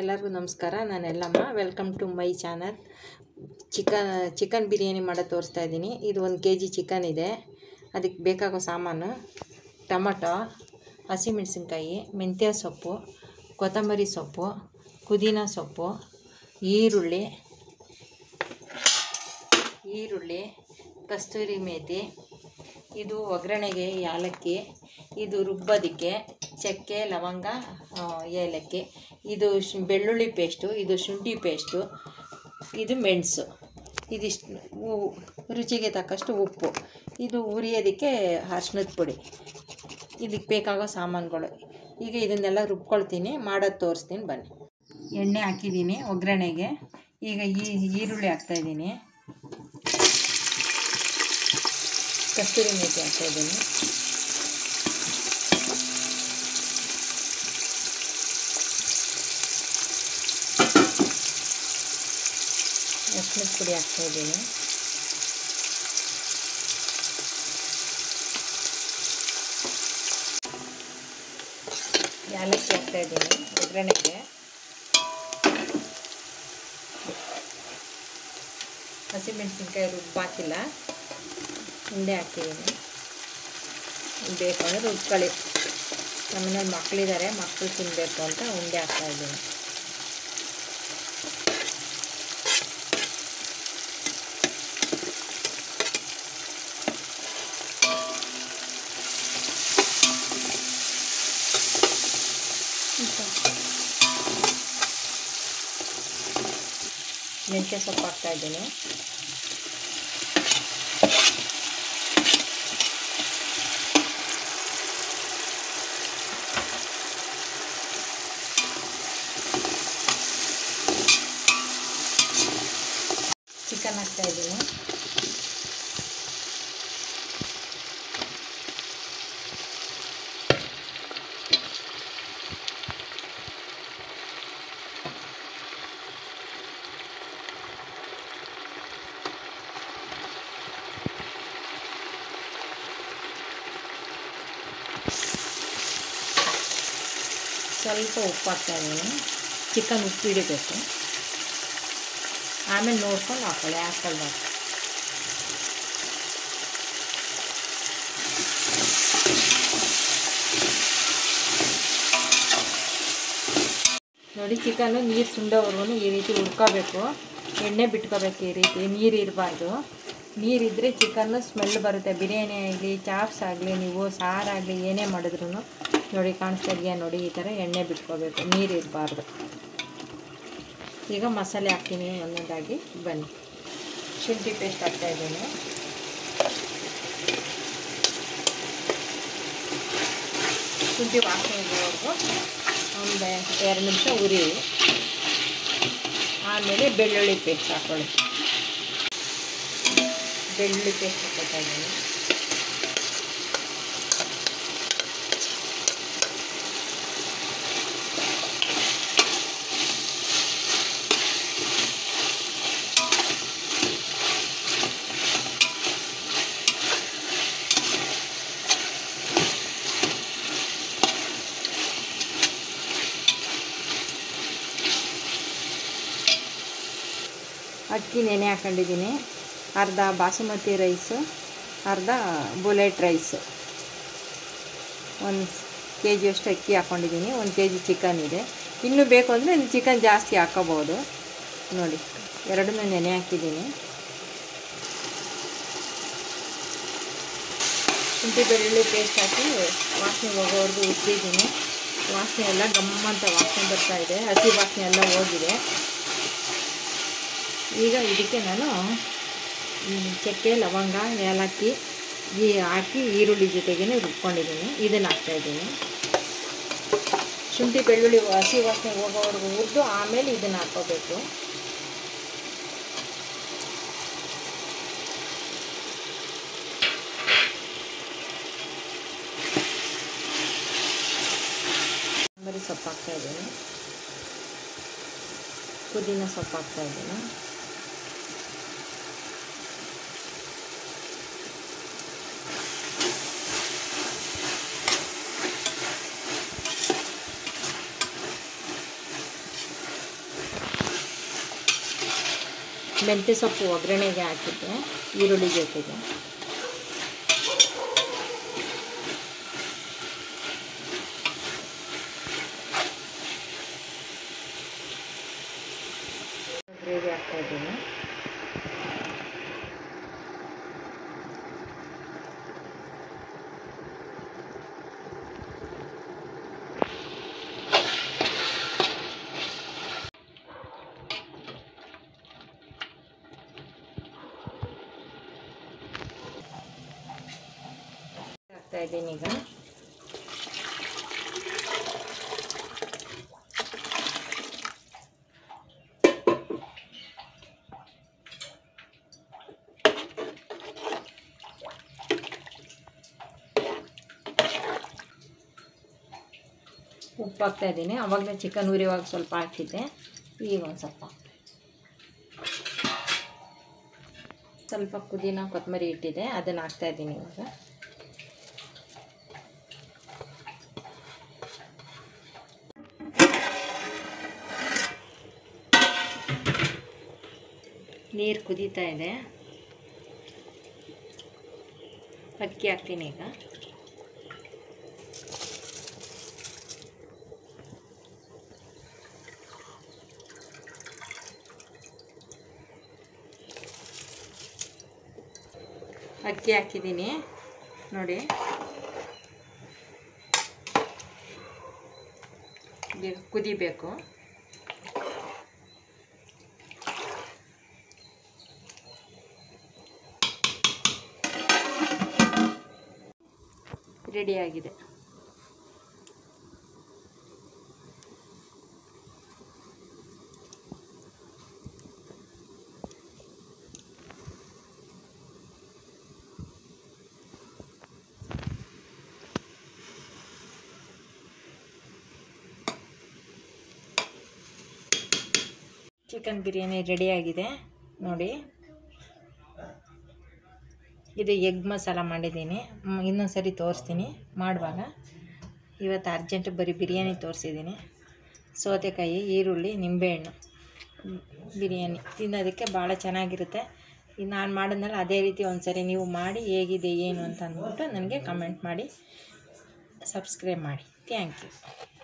ಎಲ್ಲರಿಗೂ ನಮಸ್ಕಾರ ನಾನು Yellamma welcome to my channel chicken chicken biryani ಮಾಡೋದು ತೋರಿಸ್ತಾ ಇದ್ದೀನಿ ಇದು ಒಂದು ಕೆ ಜಿ ಚಿಕನ್ ಇದೆ ಅದಕ್ಕೆ ಬೇಕಾಗೋ ಸಾಮಾನು ಟೊಮಟೊ ಹಸಿಮೆಣಸಿನ್ಕಾಯಿ ಮೆಂತ್ಯ ಸೊಪ್ಪು ಕೊತ್ತಂಬರಿ ಸೊಪ್ಪು ಪುದೀನ ಸೊಪ್ಪು ಈರುಳ್ಳಿ ಈರುಳ್ಳಿ ಕಸ್ತೂರಿ ಮೇಥಿ ಇದು ಒಗ್ಗರಣೆಗೆ ಯಾಲಕ್ಕಿ ಇದು ರುಬ್ಬೋದಕ್ಕೆ ಚಕ್ಕೆ ಲವಂಗ ಆ, ಏಲಕ್ಕಿ ಇದು ಶು ಬೆಳ್ಳುಳ್ಳಿ ಪೇಸ್ಟು ಇದು ಶುಂಠಿ ಪೇಸ್ಟು ಇದು ಮೆಣಸು ಇದಿಷ್ಟು ಉ- ರುಚಿಗೆ ತಕ್ಕಷ್ಟು ಉಪ್ಪು ಇದು ಉರಿಯೋದಕ್ಕೆ ಅರ್ಶಿನದ ಪುಡಿ ಇದಕ್ಕೆ ಬೇಕಾಗೋ ಸಾಮಾನುಗಳು ಈಗ ಇದನ್ನೆಲ್ಲ ರುಬ್ಕೊಳ್ತೀನಿ ಮಾಡೋದು ತೋರಿಸ್ತೀನಿ ಬನ್ನಿ ಎಣ್ಣೆ ಹಾಕಿದ್ದೀನಿ ಒಗ್ಗರಣೆಗೆ ಈಗ ಈ ಈರುಳ್ಳಿ ಹಾಕ್ತಾಯಿದ್ದೀನಿ ಕಸ್ತೂರಿ ಮೇಥಿ ಹಾಕ್ತಾಯಿದ್ದೀನಿ ಅರ್ಶಿನದ ಪುಡಿ ಹಾಕ್ತಾಯಿದ್ದೀನಿ ಯಾಲಕ್ಕಿ ಹಾಕ್ತಾಯಿದ್ದೀನಿ ಒಗ್ಗರಣೆಗೆ ಹಸಿಮೆಣಸಿನ್ಕಾಯಿ ರುಬ್ಬಾಕಿಲ್ಲ ಉಂಡೆ ಹಾಕ್ತಿದ್ದೀನಿ ಬೇಕು ಅಂದರೆ ರುಬ್ಕೊಳ್ಳಿ ನಮ್ಮನೇಲಿ ಮಕ್ಕಳಿದ್ದಾರೆ ಮಕ್ಕಳು ತಿನ್ನಬೇಕು ಅಂತ ಉಂಡೆ ಹಾಕ್ತಾಯಿದ್ದೀನಿ ಮೆಂತ್ಯ ಸೊಪ್ಪು ಹಾಕ್ತಾಯಿದ್ದೀನಿ ಚಿಕನ್ ಹಾಕ್ತಾಯಿದ್ದೀನಿ ಸ್ವಲ್ಪ ಉಪ್ಪು ಹಾಕ್ತಾಯಿದ್ದೀನಿ ಚಿಕನ್ ಉಪ್ಪು ಹಿಡಿಬೇಕು ಆಮೇಲೆ ನೋಡ್ಕೊಂಡು ಹಾಕೊಳ್ಳಿ ಹಾಕ್ಕೊಳ್ಬಾರ್ದು ನೋಡಿ ಚಿಕನ್ನು ನೀರು ಸುಂಡೋವರೆಗೂ ಈ ರೀತಿ ಹುರ್ಕೋಬೇಕು ಎಣ್ಣೆ ಬಿಟ್ಕೋಬೇಕು ಈ ರೀತಿ ನೀರು ಇರಬಾರ್ದು ನೀರಿದ್ದರೆ ಚಿಕನ್ನು ಸ್ಮೆಲ್ ಬರುತ್ತೆ ಬಿರಿಯಾನಿ ಆಗಲಿ ಚಾಪ್ಸ್ ಆಗಲಿ ನೀವು ಸಾರಾಗಲಿ ಏನೇ ಮಾಡಿದ್ರು ನೋಡಿ ಕಾಣಿಸ್ತಾ ಇದೆಯಾ ನೋಡಿ ಈ ಥರ ಎಣ್ಣೆ ಬಿಟ್ಕೋಬೇಕು ನೀರು ಇರಬಾರ್ದು ಈಗ ಮಸಾಲೆ ಹಾಕ್ತೀನಿ ಒಂದೊಂದಾಗಿ ಬನ್ನಿ ಶುಂಠಿ ಪೇಸ್ಟ್ ಹಾಕ್ತಾಯಿದ್ದೀನಿ ಶುಂಠಿ ವಾಸನೆ ಹೋಗೋವರೆಗೂ ಒಂದು ಎರಡು ನಿಮಿಷ ಉರಿ ಆಮೇಲೆ ಬೆಳ್ಳುಳ್ಳಿ ಪೇಸ್ಟ್ ಹಾಕೊಳ್ಳಿ ಬೆಳ್ಳುಳ್ಳಿ ಪೇಸ್ಟ್ ಹಾಕ್ಕೊತಾ ಇದ್ದೀನಿ ಅಕ್ಕಿ ನೆನೆ ಹಾಕೊಂಡಿದ್ದೀನಿ ಅರ್ಧ ಬಾಸುಮತಿ ರೈಸು ಅರ್ಧ ಬುಲೆಟ್ ರೈಸು ಒಂದು ಕೆ ಜಿಯಷ್ಟು ಅಕ್ಕಿ ಹಾಕ್ಕೊಂಡಿದ್ದೀನಿ ಒಂದು ಕೆ ಜಿ ಚಿಕನ್ ಇದೆ ಇನ್ನೂ ಬೇಕು ಅಂದರೆ ಚಿಕನ್ ಜಾಸ್ತಿ ಹಾಕೋಬೋದು ನೋಡಿ ಎರಡನ್ನೂ ನೆನೆ ಹಾಕಿದ್ದೀನಿ ಶುಂಠಿ ಬೆಳ್ಳುಳ್ಳಿ ಪೇಸ್ಟ್ ಹಾಕಿ ವಾಸನೆ ಹೋಗೋವರೆಗೂ ಉಜ್ಜಿದ್ದೀನಿ ವಾಸನೆ ಎಲ್ಲ ಗಮ್ಮಂತ ವಾಸನೆ ಬರ್ತಾ ಇದೆ ಹಸಿ ವಾಸನೆ ಎಲ್ಲ ಹೋಗಿದೆ ಈಗ ಇದಕ್ಕೆ ನಾನು ಮ್, ಚಕ್ಕೆ ಲವಂಗ ಏಲಕ್ಕಿ ಈ ಹಾಕಿ ಈರುಳ್ಳಿ ಜೊತೆಗೇ ರುಬ್ಕೊಂಡಿದ್ದೀನಿ ಇದನ್ನು ಹಾಕ್ತಾಯಿದ್ದೀನಿ ಶುಂಠಿ ಬೆಳ್ಳುಳ್ಳಿ ಹಸಿ ವಾಸನೆ ಹೋಗೋವರೆಗೂ ಹುರಿದು ಆಮೇಲೆ ಇದನ್ನು ಹಾಕ್ಕೋಬೇಕು ಕೊತ್ತಂಬರಿ ಸೊಪ್ಪು ಹಾಕ್ತಾಯಿದ್ದೀನಿ ಪುದೀನ ಸೊಪ್ಪು ಹಾಕ್ತಾಯಿದ್ದೀನಿ ಮೆಂತ್ಯ ಸೊಪ್ಪು ಒಗ್ಗರಣೆಗೆ ಹಾಕಿದ್ದೆ ಈರುಳ್ಳಿ ಜೊತೆಗೆ ಗ್ರೇವಿ ಹಾಕ್ತಾ ಇದ್ದೀನಿ ಹಾಕ್ತಾ ಇದ್ದೀನಿ ಈಗ ಉಪ್ಪು ಹಾಕ್ತಾ ಇದ್ದೀನಿ ಆವಾಗಲೇ ಚಿಕನ್ ಉರಿಯುವಾಗ ಸ್ವಲ್ಪ ಹಾಕಿದ್ದೆ ಈಗ ಒಂದು ಸ್ವಲ್ಪ ಸ್ವಲ್ಪ ಪುದೀನ ಕೊತ್ತಂಬರಿ ಇಟ್ಟಿದೆ ಅದನ್ನು ಹಾಕ್ತಾ ಇದ್ದೀನಿ ಇವಾಗ ನೀರು ಕುದೀತಾ ಇದೆ ಅಕ್ಕಿ ಹಾಕ್ತೀನಿ ಈಗ ಅಕ್ಕಿ ಹಾಕಿದ್ದೀನಿ ನೋಡಿ ಈಗ ಕುದಿಬೇಕು ರೆಡಿಯಾಗಿದೆ ಚಿಕನ್ ಬಿರಿಯಾನಿ ರೆಡಿಯಾಗಿದೆ ನೋಡಿ ಇದು ಎಗ್ ಮಸಾಲ ಮಾಡಿದ್ದೀನಿ ಮ್, ಇನ್ನೊಂದು ಸರಿ ತೋರಿಸ್ತೀನಿ ಮಾಡುವಾಗ ಇವತ್ತು ಅರ್ಜೆಂಟ್ ಬರೀ ಬಿರಿಯಾನಿ ತೋರಿಸಿದ್ದೀನಿ ಸೌತೆಕಾಯಿ ಈರುಳ್ಳಿ ನಿಂಬೆಹಣ್ಣು ಮ್, ಬಿರಿಯಾನಿ ತಿನ್ನೋದಕ್ಕೆ ಭಾಳ ಚೆನ್ನಾಗಿರುತ್ತೆ ಇದು ನಾನು ಮಾಡಿದ್ಮೇಲೆ ಅದೇ ರೀತಿ ಒಂದು ಸರಿ ನೀವು ಮಾಡಿ ಹೇಗಿದೆ ಏನು ಅಂತ ಅಂದ್ಬಿಟ್ಟು ನನಗೆ ಕಮೆಂಟ್ ಮಾಡಿ ಸಬ್ಸ್ಕ್ರೈಬ್ ಮಾಡಿ ಥ್ಯಾಂಕ್ ಯು